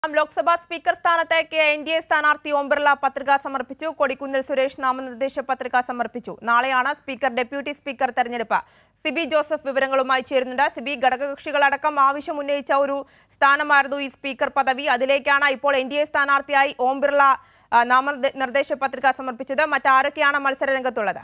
Lok Sabha speaker സ്ഥാനത്തേക്ക് N D A സ്ഥാനാർത്ഥി ഓം ബിർള പത്രിക സമർപ്പിച്ചു കൊടിക്കുന്നിൽ സുരേഷ് നാമനിർദ്ദേശ പത്രിക സമർപ്പിച്ചു നാളെയാണ് സ്പീക്കർ ഡെപ്യൂട്ടി സ്പീക്കർ തെരഞ്ഞെടുപ്പ് സിബി ജോസഫ് വിവരങ്ങളുമായി ചേരുന്നുണ്ട് സിബി ഘടകകക്ഷികളടക്കം ആവശ്യം ഉന്നയിച്ച ഒരു സ്ഥാനമായിരുന്നു ഈ സ്പീക്കർ പദവി അതിലേക്കാണ് ഇപ്പോൾ എൻ ഡി എ സ്ഥാനാർത്ഥിയായി ഓം ബിർള ആ, നാമനിർദ്ദേശ പത്രിക സമർപ്പിച്ചത് മറ്റാരൊക്കെയാണ് മത്സര രംഗത്തുള്ളത്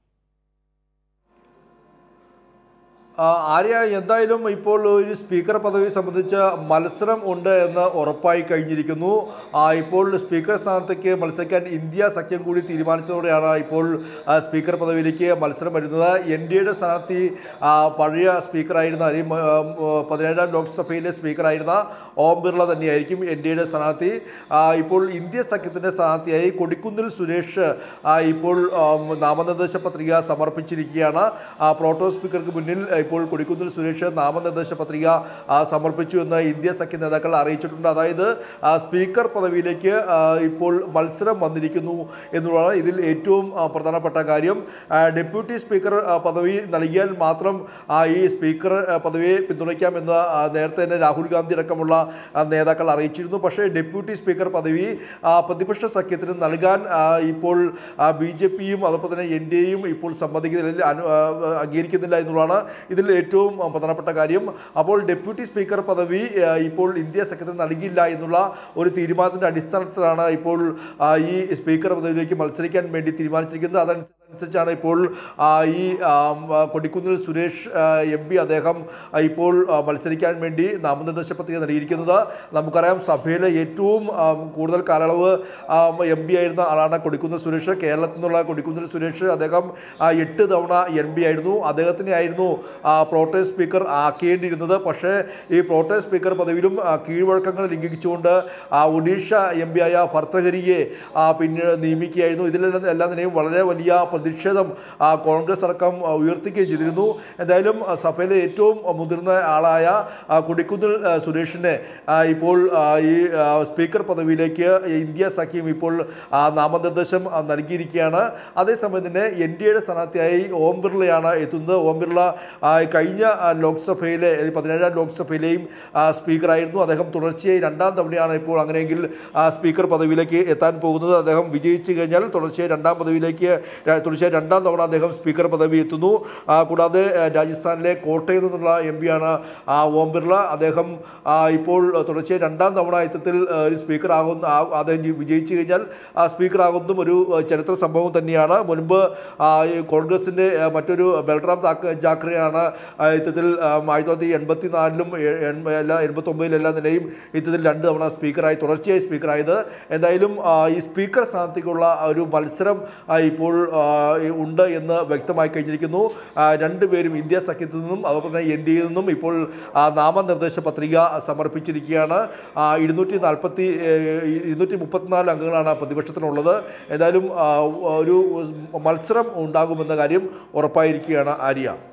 ആ, ആര്യ എന്തായാലും ഇപ്പോൾ ഒരു സ്പീക്കർ പദവി സംബന്ധിച്ച് മത്സരം ഉണ്ട് എന്ന് ഉറപ്പായി കഴിഞ്ഞിരിക്കുന്നു ആ, ഇപ്പോൾ സ്പീക്കർ സ്ഥാനത്തേക്ക് മത്സരിക്കാൻ ഇന്ത്യ സഖ്യം കൂടി തീരുമാനിച്ചതോടെയാണ് ഇപ്പോൾ ആ, സ്പീക്കർ പദവിയിലേക്ക് മത്സരം വരുന്നത് എൻ ഡി എയുടെ സ്ഥാനാർത്ഥി ആ, പഴയ സ്പീക്കറായിരുന്ന അല്ലെങ്കിൽ ആ, ആ, പതിനേഴാം ലോക്സഭയിലെ സ്പീക്കറായിരുന്ന ഓം ബിർള തന്നെയായിരിക്കും എൻ ഡി എയുടെ സ്ഥാനാർത്ഥി ആ, ഇപ്പോൾ ഇന്ത്യ സഖ്യത്തിൻ്റെ സ്ഥാനാർത്ഥിയായി കൊടിക്കുന്നിൽ സുരേഷ് ആ, ഇപ്പോൾ ആ, നാമനിർദ്ദേശ പത്രിക സമർപ്പിച്ചിരിക്കുകയാണ് ആ, പ്രോട്ടോ സ്പീക്കർക്ക് മുന്നിൽ ഇപ്പോൾ കൊടിക്കുന്നിൽ സുരേഷ് നാമനിർദ്ദേശ പത്രിക ആ, സമർപ്പിച്ചു എന്ന് ഇന്ത്യ സഖ്യ നേതാക്കൾ അറിയിച്ചിട്ടുണ്ട് അതായത് ആ, സ്പീക്കർ പദവിയിലേക്ക് ആ, ഇപ്പോൾ മത്സരം വന്നിരിക്കുന്നു എന്നുള്ളതാണ് ഇതിൽ ഏറ്റവും ആ, പ്രധാനപ്പെട്ട കാര്യം ആ, ഡെപ്യൂട്ടി സ്പീക്കർ ആ, പദവി നൽകിയാൽ മാത്രം ആ, ഈ സ്പീക്കർ ആ, പദവിയെ പിന്തുണയ്ക്കാമെന്ന് ആ, നേരത്തെ തന്നെ രാഹുൽ ഗാന്ധി അടക്കമുള്ള ആ, നേതാക്കൾ അറിയിച്ചിരുന്നു പക്ഷേ ഡെപ്യൂട്ടി സ്പീക്കർ പദവി ആ, പ്രതിപക്ഷ സഖ്യത്തിന് നൽകാൻ ആ, ഇപ്പോൾ ബി ജെ പിയും അതോടൊപ്പം തന്നെ എൻ ഡി എയും ഇപ്പോൾ സമ്മതിക്കുന്നില്ല അനു- ആ, അംഗീകരിക്കുന്നില്ല എന്നുള്ളതാണ് ഇതിൽ ഏറ്റവും ആ, പ്രധാനപ്പെട്ട കാര്യം അപ്പോൾ ഡെപ്യൂട്ടി സ്പീക്കർ പദവി ആ, ഇപ്പോൾ ഇന്ത്യ സഖ്യത്തിന് നൽകില്ല എന്നുള്ള ഒരു തീരുമാനത്തിൻ്റെ അടിസ്ഥാനത്തിലാണ് ഇപ്പോൾ ആ, ഈ സ്പീക്കർ പദവിയിലേക്ക് മത്സരിക്കാൻ വേണ്ടി തീരുമാനിച്ചിരിക്കുന്നത് അതനുസരിച്ചാണ് ഇപ്പോൾ ആ, ഈ ആ, ആ, കൊടിക്കുന്നിൽ സുരേഷ് എം പി അദ്ദേഹം ആ, ഇപ്പോൾ ആ, മത്സരിക്കാൻ വേണ്ടി നാമനിർദ്ദേശ പത്രിക നൽകിയിരിക്കുന്നത് നമുക്കറിയാം സഭയിലെ ഏറ്റവും ആ, കൂടുതൽ കാലയളവ് എം പി ആയിരുന്ന ആളാണ് കൊടിക്കുന്നിൽ സുരേഷ് കേരളത്തിൽ നിന്നുള്ള കൊടിക്കുന്നിൽ സുരേഷ് അദ്ദേഹം ആ, എട്ട് തവണ എം പി ആയിരുന്നു അദ്ദേഹത്തിനെ ആയിരുന്നു ആ, പ്രോട്ടേം സ്പീക്കർ ആക്കേണ്ടിയിരുന്നത് പക്ഷേ ഈ പ്രോട്ടേം സ്പീക്കർ പദവിയിലും ആ, കീഴ്വഴക്കങ്ങൾ ലംഘിച്ചുകൊണ്ട് ആ, ഒഡീഷ എം പി ആയ ഭർത്തഹരിയെ ആ, പിന്നീട് നിയമിക്കുകയായിരുന്നു ഇതിലെല്ലാം എല്ലാം തന്നെയും വളരെ വലിയ പ്രതിഷേധം ആ, കോൺഗ്രസ് അടക്കം ആ, ഉയർത്തുകയും ചെയ്തിരുന്നു എന്തായാലും ആ, സഭയിലെ ഏറ്റവും മുതിർന്ന ആളായ ആ, കൊടിക്കുന്നിൽ ആ, സുരേഷിനെ ആ, ഇപ്പോൾ ആ, ഈ ആ, സ്പീക്കർ പദവിയിലേക്ക് ഇന്ത്യ സഖ്യം ഇപ്പോൾ ആ, നാമനിർദ്ദേശം ആ, നൽകിയിരിക്കുകയാണ് അതേസമയം തന്നെ എൻ ഡി എയുടെ സ്ഥാനാർത്ഥിയായി ഓം ബിർളയാണ് എത്തുന്നത് ഓം ബിർള ആ, കഴിഞ്ഞ ആ, ലോക്സഭയിലെ അല്ലെങ്കിൽ പതിനേഴാം ലോക്സഭയിലെയും ആ, സ്പീക്കറായിരുന്നു അദ്ദേഹം തുടർച്ചയായി രണ്ടാം തവണയാണ് ഇപ്പോൾ അങ്ങനെയെങ്കിൽ ആ, സ്പീക്കർ പദവിയിലേക്ക് എത്താൻ പോകുന്നത് അദ്ദേഹം വിജയിച്ചു കഴിഞ്ഞാൽ തുടർച്ചയായി രണ്ടാം പദവിയിലേക്ക് ര- തുടർച്ചയായി രണ്ടാം തവണ അദ്ദേഹം സ്പീക്കർ പദവി എത്തുന്നു ആ, കൂടാതെ ആ, രാജസ്ഥാനിലെ കോട്ടയിൽ നിന്നുള്ള എം പിയാണ് ഓം ബിർള അദ്ദേഹം ആ, ഇപ്പോൾ തുടർച്ചയായി രണ്ടാം തവണ യുദ്ധത്തിൽ ആ, ഒരു സ്പീക്കർ ആകുന്ന ആ- അദ്ദേഹം ജി- വിജയിച്ചു കഴിഞ്ഞാൽ ആ സ്പീക്കർ ആകുന്നതും ഒരു ആ, ചരിത്ര സംഭവം തന്നെയാണ് മുൻപ് ആ, ഈ കോൺഗ്രസിൻ്റെ ആ, മറ്റൊരു ബൽറാം താക്ക- ജാക്രെയാണ് ആ, യുദ്ധത്തിൽ ആ, ആയിരത്തി തൊള്ളായിരത്തി എൺപത്തി നാലിലും എല്ലാ എൺപത്തൊമ്പതിലെല്ലാം തന്നെയും യുദ്ധത്തിൽ രണ്ട് തവണ സ്പീക്കറായി തുടർച്ചയായി സ്പീക്കറായത് എന്തായാലും ആ, ഈ സ്പീക്കർ സ്ഥാനത്തേക്കുള്ള ആ ഒരു മത്സരം ആ, ഇപ്പോൾ ആ, ഉണ്ട് എന്ന് വ്യക്തമായി കഴിഞ്ഞിരിക്കുന്നു ആ, രണ്ടുപേരും ഇന്ത്യ സഖ്യത്തിൽ നിന്നും അതുപോലെ തന്നെ എൻ ഡി എയിൽ നിന്നും ഇപ്പോൾ ആ, നാമനിർദ്ദേശ പത്രിക സമർപ്പിച്ചിരിക്കുകയാണ് ആ, ഇരുന്നൂറ്റി നാൽപ്പത്തി ഇരുന്നൂറ്റി മുപ്പത്തിനാല് അംഗങ്ങളാണ് പ്രതിപക്ഷത്തിനുള്ളത് എന്തായാലും ആ, ഒരു മത്സരം ഉണ്ടാകുമെന്ന കാര്യം ഉറപ്പായിരിക്കുകയാണ് ആര്യ